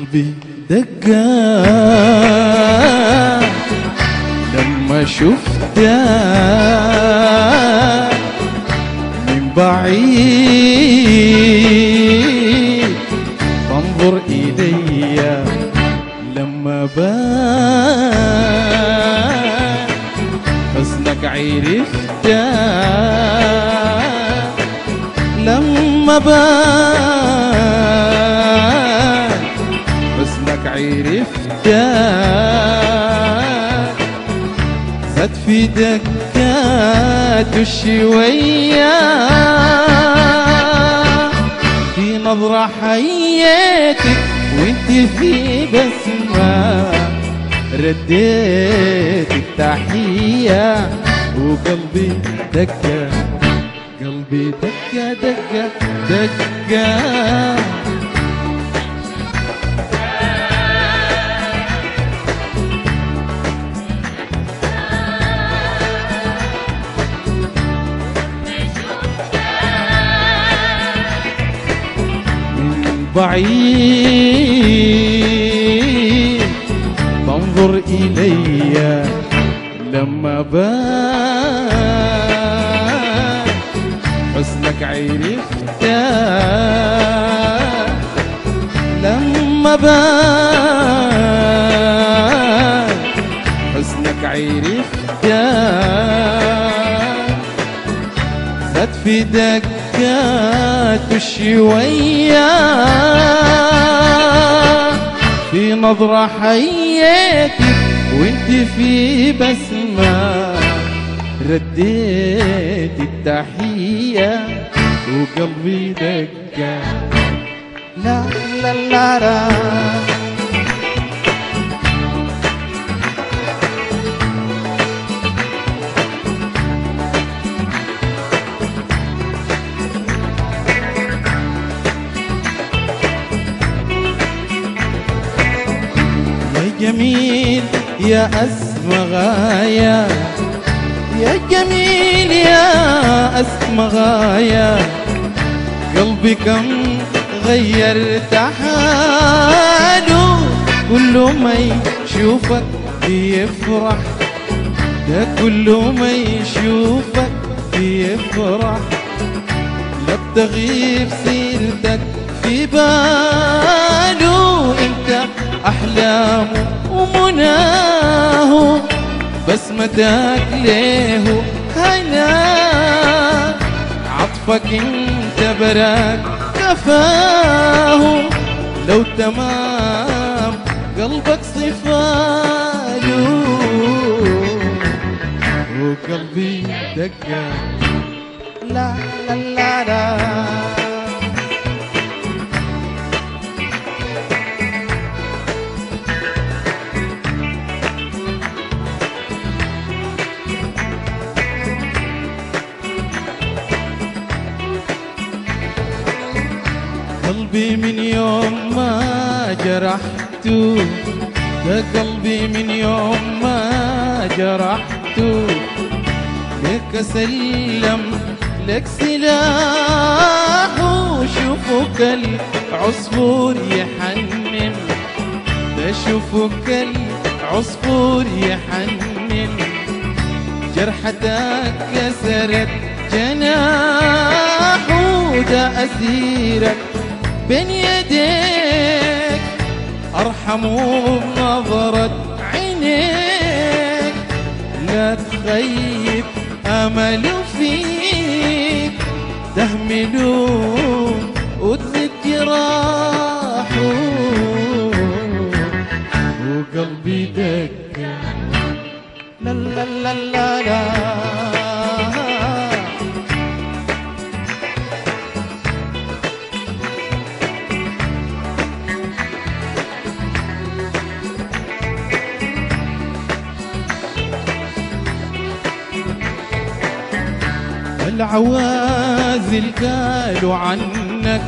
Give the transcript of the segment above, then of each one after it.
قلبي دقا لما شفتك من بعيد تنظر إلي لما بان حسنك عرفت لما بان حسنك عرفت زاد في دكات الشوية في نظرة حياتك وانت في بسمة رديت التحية وقلبي دكة قلبي دكة دكة دكة من بعيد تنظر إلي لما بان حسنك عرفت لما بان حسنك عرفت زاد في دكات الشوية في نظرة حياتك وانت في بسمة رديت التحية وقلبي دقة لا لا لا لا يا جميل يا أسمى غاية يا جميل يا أسمى غاية قلبي كم غيرت حاله كل ما يشوفك بيفرح ده كل ما يشوفك بيفرح لا بتغيب سيرتك في باله انت احلامه ومناه بسمتك ليه هنا عطفك انت براك كفاه لو تمام قلبك صفاله وقلبي دقه لا لا لا لا قلبي من يوم ما جرحته ده قلبي من يوم ما جرحته لك سلم لك سلاح وشوفك العصفور يحنن ده شوفك العصفور يحنن جرحتك كسرت جناح وده أسيرك بين يديك أرحمه بنظرة عينيك لا تخيب أمل فيك تهملوا وتزيد جراحه وقلبي دق لا لا لا لا لا العوازل قالوا عنك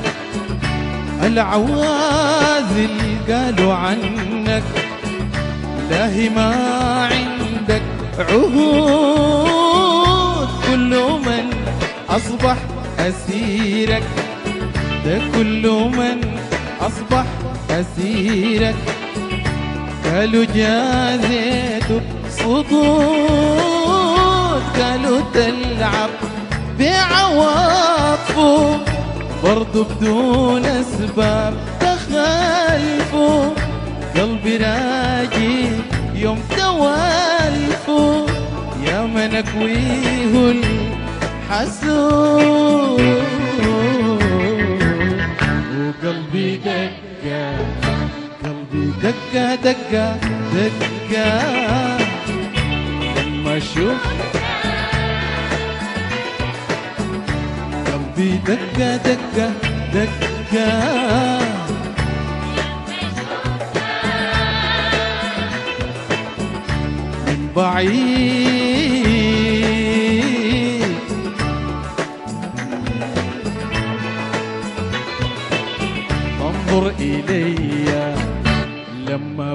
العوازل قالوا عنك لاهي ما عندك عهود كل من أصبح أسيرك ده كل من أصبح أسيرك قالوا جازيته صدود قالوا تلعب بعواطفه برضو بدون أسباب تخلفوا قلبي راجي يوم توالفوا يا من أكويه الحسود وقلبي دقة قلبي دقة دقة دقة لما أشوف قلبي دقة دقة دقة من بعيد تنظر إلي لما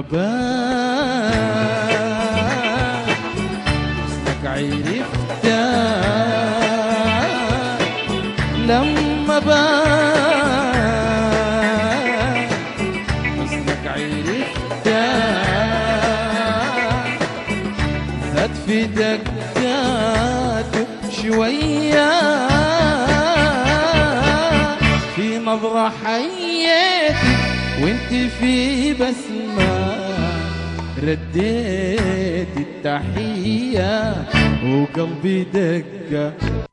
بان حسنك عرفت لما بان حسنك عرفت زاد في دقاته شوية في نظرة حياتي وانت في بسمة رديت التحية وقلبي دقة